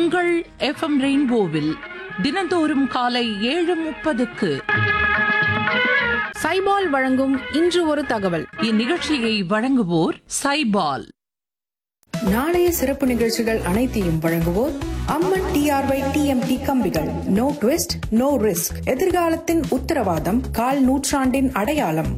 உங்கள் எஃப்எம் ரெயின்போவில் தினந்தோறும் காலை ஏழு முப்பதுக்கு சைபால் வழங்கும் இன்று ஒரு தகவல் இந்நிகழ்ச்சியை வழங்குவோர் சைபால் நாளைய சிறப்பு நிகழ்ச்சிகள் அனைத்தையும் வழங்குவோர் அம்மன் டிஆர்ஒய் டிஎம்டி கம்பிகள் நோ ட்விஸ்ட் நோ ரிஸ்க் எதிர்காலத்தின் உத்தரவாதம் கால் நூற்றாண்டின் அடையாளம்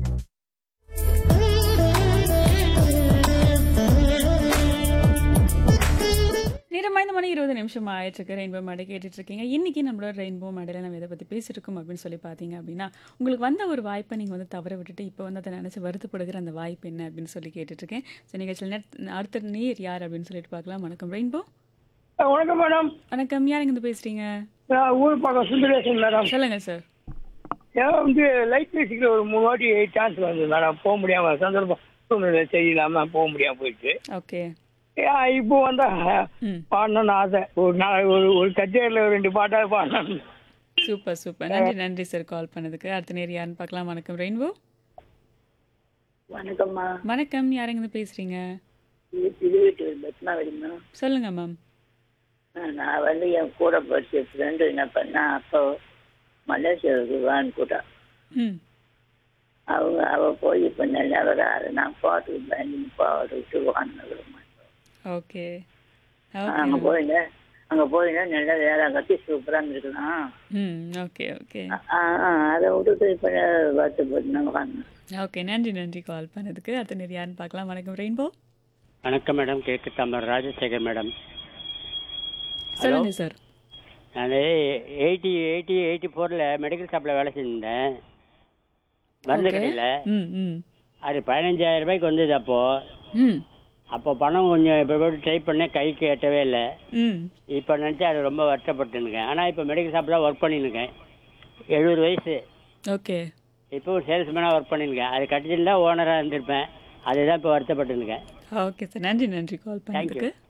நேரம் ஐந்து மணி இருபது நிமிஷம் ஆயிடுச்சு ரெயின்போ மேடை கேட்டுட்டு இருக்கீங்க இன்னைக்கு நம்மளோட ரெயின்போ மேடையில் நம்ம இதை பற்றி பேசியிருக்கோம் அப்படின்னு சொல்லி பார்த்தீங்க அப்படின்னா உங்களுக்கு வந்த ஒரு வாய்ப்பை நீங்கள் வந்து தவற விட்டுட்டு இப்போ வந்து அதை நினச்சி வருத்தப்படுகிற அந்த வாய்ப்பு என்ன அப்படின்னு சொல்லி கேட்டுட்ருக்கேன் ஸோ நிகழ்ச்சியில் நேரத்- அடுத்த நீர் யார் அப்படின்னு சொல்லிட்டு பார்க்கலாம் வணக்கம் ரெயின்போ அஹ் வணக்கம் மேடம் வணக்கம் யார் இருந்து பேசுகிறீங்க நான் ஊர் பக்கம் சுந்தரேசன் மேடம் சொல்லுங்கள் சார் ஏன் வந்து லைட் மியூசிக்கில் ஒரு மூணு வாட்டி சான்ஸ் வந்தது மேடம் போக முடியாம சந்தர்ப்பம் சூழ்நிலை சரியில்லாம போக முடியாம போயிடுச்சு ஓகே ஏன் இப்போ வந்தா ம் பாடணும்னு ஆசை ஒரு நாள் ஒரு ஒரு கச்சேரியில் ஒரு ரெண்டு பாட்டாவது பாடணும் சூப்பர் சூப்பர் நன்றி நன்றி சார் கால் பண்ணதுக்கு அடுத்த நேர் யாருன்னு பார்க்கலாம் வணக்கம் ரெயின்போ வணக்கம்மா வணக்கம் யார் இருந்து பேசுகிறீங்க இது திருவீட்டு பத்மாவதி மேம் சொல்லுங்கள் மேம் நான் வந்து என் கூட படிச்ச ஃப்ரெண்டு என்ன பண்ணா அப்போ மலேசியாவுக்கு வான்னு கூட்டா ம் அவங்க அவ போய் இப்போ நல்லா வராது நான் பாட்டுக்கு பயந்து பாட்டு விட்டு வான்னு ஓகே அங்கே ஓகே போயிருந்தேன் அங்கே போயிருந்தேன் நல்லா வேலை கட்டி சூப்பராக இருக்கலாம் ம் ஓகே ஓகே ஆ ஆ அதை விட்டுட்டு இப்போ வருத்தப்பட்டு நான் உட்காந்தேன் ஓகே நன்றி நன்றி கால் பண்ணதுக்கு அடுத்த நேர் யாருன்னு பார்க்கலாம் வணக்கம் ரெயின்போ வணக்கம் மேடம் கேக்கு தமிழ் ராஜசேகர் மேடம் சொல்லுங்க சார் நான் எயிட்டி எயிட்டி எயிட்டி ஃபோரில் மெடிக்கல் ஷாப்பில் வேலை செஞ்சிருந்தேன் மருந்து Okay. கடையில் ம் ம் அது பதினஞ்சாயிரம் ரூபாய்க்கு வந்தது அப்போது ம் அப்போ பணம் கொஞ்சம் இப்போ போட்டு ட்ரை பண்ணேன் கைக்கு எட்டவே இல்லை ம் இப்போ நினச்சி அது ரொம்ப வருத்தப்பட்டுருக்கேன் ஆனால் இப்போ மெடிக்கல் ஷாப்பில் ஒர்க் பண்ணியிருக்கேன் எழுபது வயசு ஓகே இப்போ ஒரு சேல்ஸ்மேனாக ஒர்க் பண்ணியிருக்கேன் அது கட்டிச்சிருந்தா ஓனராக இருந்திருப்பேன் அதுதான் இப்போ வருத்தப்பட்டுருக்கேன் ஓகே சார் நன்றி நன்றி கால் Thank you. பண்ணதுக்கு